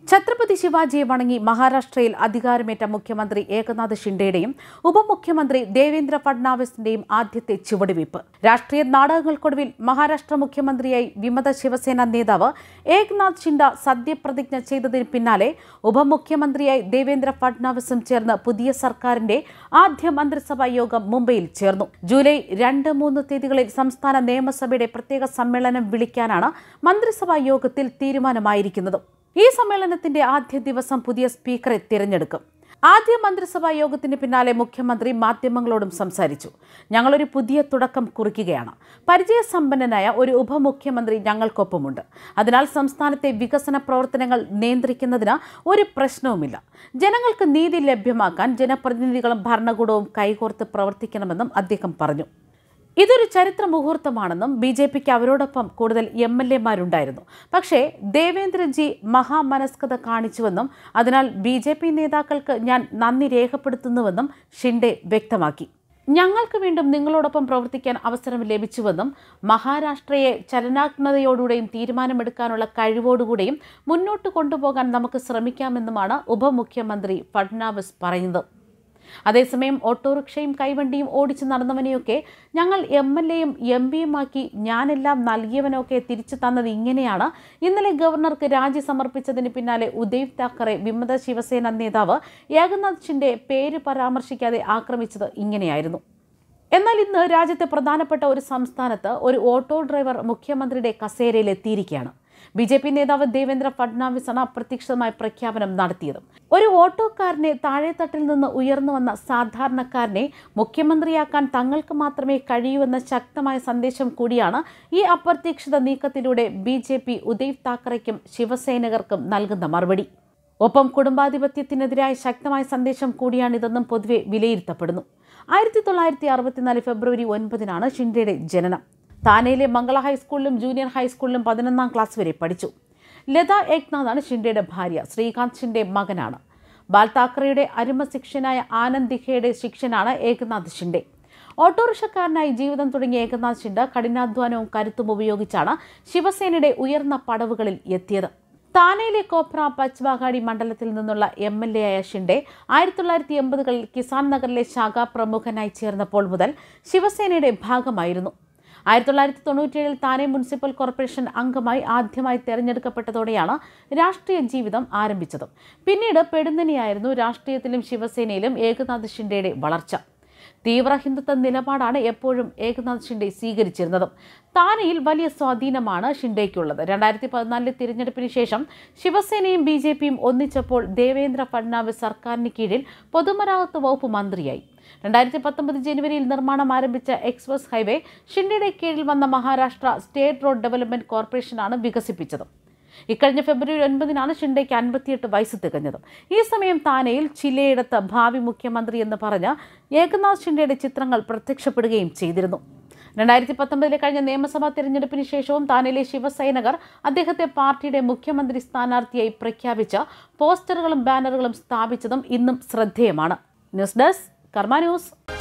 ഛത്രപതി ശിവാജിയെ വണങ്ങി മഹാരാഷ്ട്രയിൽ അധികാരമേറ്റ മുഖ്യമന്ത്രി ഏകനാഥ് ഷിൻഡെയുടെയും ഉപമുഖ്യമന്ത്രി ദേവേന്ദ്ര ഫഡ്നാവിസിന്റെയും ആദ്യത്തെ ചുവടുവയ്പ് രാഷ്ട്രീയ നാടകങ്ങൾക്കൊടുവിൽ മഹാരാഷ്ട്ര മുഖ്യമന്ത്രിയായി വിമത ശിവസേന നേതാവ് ഏകനാഥ് ഷിൻഡ സത്യപ്രതിജ്ഞ ചെയ്തതിന് പിന്നാലെ ഉപമുഖ്യമന്ത്രിയായി ദേവേന്ദ്ര ഫഡ്നാവിസും ചേർന്ന് പുതിയ സർക്കാരിന്റെ ആദ്യ മന്ത്രിസഭാ യോഗം മുംബൈയിൽ ചേർന്നു ജൂലൈ രണ്ട് മൂന്ന് തീയതികളിൽ സംസ്ഥാന നിയമസഭയുടെ പ്രത്യേക സമ്മേളനം വിളിക്കാനാണ് മന്ത്രിസഭാ യോഗത്തിൽ തീരുമാനമായിരിക്കുന്നത് ഈ സമ്മേളനത്തിന്റെ ആദ്യ ദിവസം പുതിയ സ്പീക്കറെ തിരഞ്ഞെടുക്കും ആദ്യ മന്ത്രിസഭാ യോഗത്തിന് പിന്നാലെ മുഖ്യമന്ത്രി മാധ്യമങ്ങളോടും സംസാരിച്ചു ഞങ്ങളൊരു പുതിയ തുടക്കം കുറിക്കുകയാണ് പരിചയസമ്പന്നനായ ഒരു ഉപമുഖ്യമന്ത്രി ഞങ്ങൾക്കൊപ്പമുണ്ട് അതിനാൽ സംസ്ഥാനത്തെ വികസന പ്രവർത്തനങ്ങൾ നിയന്ത്രിക്കുന്നതിന് ഒരു പ്രശ്നവുമില്ല ജനങ്ങൾക്ക് നീതി ലഭ്യമാക്കാൻ ജനപ്രതിനിധികളും ഭരണകൂടവും കൈകോർത്ത് പ്രവർത്തിക്കണമെന്നും അദ്ദേഹം പറഞ്ഞു ഇതൊരു ചരിത്ര മുഹൂർത്തമാണെന്നും ബി ജെ പിക്ക് അവരോടൊപ്പം കൂടുതൽ എം എൽ എമാരുണ്ടായിരുന്നു പക്ഷേ ദേവേന്ദ്രജി മഹാമനസ്കത കാണിച്ചുവെന്നും അതിനാൽ ബി ജെ പി നേതാക്കൾക്ക് ഞാൻ നന്ദി രേഖപ്പെടുത്തുന്നുവെന്നും ഷിൻഡെ വ്യക്തമാക്കി ഞങ്ങൾക്ക് വീണ്ടും നിങ്ങളോടൊപ്പം പ്രവർത്തിക്കാൻ അവസരം ലഭിച്ചുവെന്നും മഹാരാഷ്ട്രയെ ചലനാത്മകതയോടുകൂടെയും തീരുമാനമെടുക്കാനുള്ള കഴിവോടുകൂടെയും മുന്നോട്ട് കൊണ്ടുപോകാൻ നമുക്ക് ശ്രമിക്കാമെന്നുമാണ് ഉപമുഖ്യമന്ത്രി ഫഡ്നാവിസ് പറയുന്നത് അതേസമയം ഓട്ടോറിക്ഷയും കൈവണ്ടിയും ഓടിച്ച് നടന്നവനെയൊക്കെ ഞങ്ങൾ എം എൽ എയും എം പിയുമാക്കി ഞാനെല്ലാം നൽകിയവനൊക്കെ തിരിച്ചു തന്നത് ഇങ്ങനെയാണ് ഇന്നലെ ഗവർണർക്ക് രാജി സമർപ്പിച്ചതിന് പിന്നാലെ ഉദയ് താക്കറെ വിമത ശിവസേന നേതാവ് ഏകനാഥ് ഷിൻഡെ പേര് പരാമർശിക്കാതെ ആക്രമിച്ചത് ഇങ്ങനെയായിരുന്നു എന്നാൽ ഇന്ന് രാജ്യത്തെ പ്രധാനപ്പെട്ട ഒരു സംസ്ഥാനത്ത് ഒരു ഓട്ടോ ഡ്രൈവർ മുഖ്യമന്ത്രിയുടെ കസേരയിൽ എത്തിയിരിക്കുകയാണ് ബി ജെ പി നേതാവ് ദേവേന്ദ്ര ഫഡ്നാവിസാണ് അപ്രതീക്ഷിതമായ പ്രഖ്യാപനം നടത്തിയത് ഒരു ഓട്ടോക്കാരനെ താഴെത്തട്ടിൽ നിന്ന് ഉയർന്നു വന്ന സാധാരണക്കാരനെ മുഖ്യമന്ത്രിയാക്കാൻ തങ്ങൾക്ക് മാത്രമേ കഴിയൂ എന്ന ശക്തമായ സന്ദേശം കൂടിയാണ് ഈ അപ്രതീക്ഷിത നീക്കത്തിലൂടെ ബി ജെ പി ഉദയ് താക്കറയ്ക്കും ശിവസൈനികർക്കും നൽകുന്ന മറുപടി ഒപ്പം കുടുംബാധിപത്യത്തിനെതിരായ ശക്തമായ സന്ദേശം കൂടിയാണിതെന്നും പൊതുവെ വിലയിരുത്തപ്പെടുന്നു ആയിരത്തി തൊള്ളായിരത്തി അറുപത്തിനാല് ഫെബ്രുവരി ഒൻപതിനാണ് ഷിൻഡെയുടെ ജനനം താനെയിലെ മംഗള ഹൈസ്കൂളിലും ജൂനിയർ ഹൈസ്കൂളിലും പതിനൊന്നാം ക്ലാസ് വരെ പഠിച്ചു ലത ഏക്നാഥാണ് ഷിൻഡെയുടെ ഭാര്യ ശ്രീകാന്ത് ഷിൻഡെ മകനാണ് ബാൽ താക്കറെയുടെ അരുമ ശിഷ്യനായ ആനന്ദ് ദിഖയുടെ ശിഷ്യനാണ് ഏകനാഥ് ഷിൻഡെ ഓട്ടോറിക്ഷക്കാരനായി ജീവിതം തുടങ്ങിയ ഏകനാഥ് ഷിൻഡ കഠിനാധ്വാനവും കരുത്തും ഉപയോഗിച്ചാണ് ശിവസേനയുടെ ഉയർന്ന പടവുകളിൽ എത്തിയത് താനെയിലെ കോപ്ര പച്ച്വാഗാടി മണ്ഡലത്തിൽ നിന്നുള്ള എം എൽ എ ആയ ഷിൻഡെ ആയിരത്തി തൊള്ളായിരത്തി എൺപതുകളിൽ കിസാൻ നഗറിലെ ശാഖാ പ്രമുഖനായി ചേർന്നപ്പോൾ മുതൽ ശിവസേനയുടെ ഭാഗമായിരുന്നു ആയിരത്തി തൊള്ളായിരത്തി തൊണ്ണൂറ്റിയേഴിൽ താനെ മുനിസിപ്പൽ കോർപ്പറേഷൻ അംഗമായി ആദ്യമായി തെരഞ്ഞെടുക്കപ്പെട്ടതോടെയാണ് രാഷ്ട്രീയ ജീവിതം ആരംഭിച്ചത് പിന്നീട് പെടുന്നനെയായിരുന്നു രാഷ്ട്രീയത്തിലും ശിവസേനയിലും ഏകനാഥ് ഷിൻഡെയുടെ വളർച്ച തീവ്ര ഹിന്ദുത്വ നിലപാടാണ് എപ്പോഴും ഏകനാഥ് ഷിൻഡെ സ്വീകരിച്ചിരുന്നത് താനെയിൽ വലിയ സ്വാധീനമാണ് ഷിൻഡെയ്ക്കുള്ളത് രണ്ടായിരത്തി പതിനാലിലെ തിരഞ്ഞെടുപ്പിന് ശേഷം ശിവസേനയും ബി ജെ പിയും ഒന്നിച്ചപ്പോൾ ദേവേന്ദ്ര ഫഡ്നാവിസ് സർക്കാരിന് കീഴിൽ പൊതുമരാമത്ത് വകുപ്പ് മന്ത്രിയായി രണ്ടായിരത്തി പത്തൊമ്പത് ജനുവരിയിൽ നിർമ്മാണം ആരംഭിച്ച എക്സ്പ്രസ് ഹൈവേ ഷിൻഡെയുടെ കീഴിൽ വന്ന മഹാരാഷ്ട്ര സ്റ്റേറ്റ് റോഡ് ഡെവലപ്മെന്റ് കോർപ്പറേഷനാണ് വികസിപ്പിച്ചത് ഇക്കഴിഞ്ഞ ഫെബ്രുവരി ഒൻപതിനാണ് ഷിൻഡെയ്ക്ക് അൻപത്തിയെട്ട് വയസ്സ് തികഞ്ഞത് ഈ സമയം താനെയിൽ ചിലയിടത്ത് ഭാവി മുഖ്യമന്ത്രി എന്ന് പറഞ്ഞ് ഏകനാഥ് ഷിൻഡെയുടെ ചിത്രങ്ങൾ പ്രത്യക്ഷപ്പെടുകയും ചെയ്തിരുന്നു രണ്ടായിരത്തി പത്തൊമ്പതിലെ കഴിഞ്ഞ നിയമസഭാ തിരഞ്ഞെടുപ്പിന് ശേഷവും താനെയിലെ ശിവസൈനികർ അദ്ദേഹത്തെ പാർട്ടിയുടെ മുഖ്യമന്ത്രി സ്ഥാനാർത്ഥിയായി പ്രഖ്യാപിച്ച പോസ്റ്ററുകളും ബാനറുകളും സ്ഥാപിച്ചതും ഇന്നും ശ്രദ്ധേയമാണ് ന്യൂസ് ഡെസ്ക് കർമ്മ ന്യൂസ്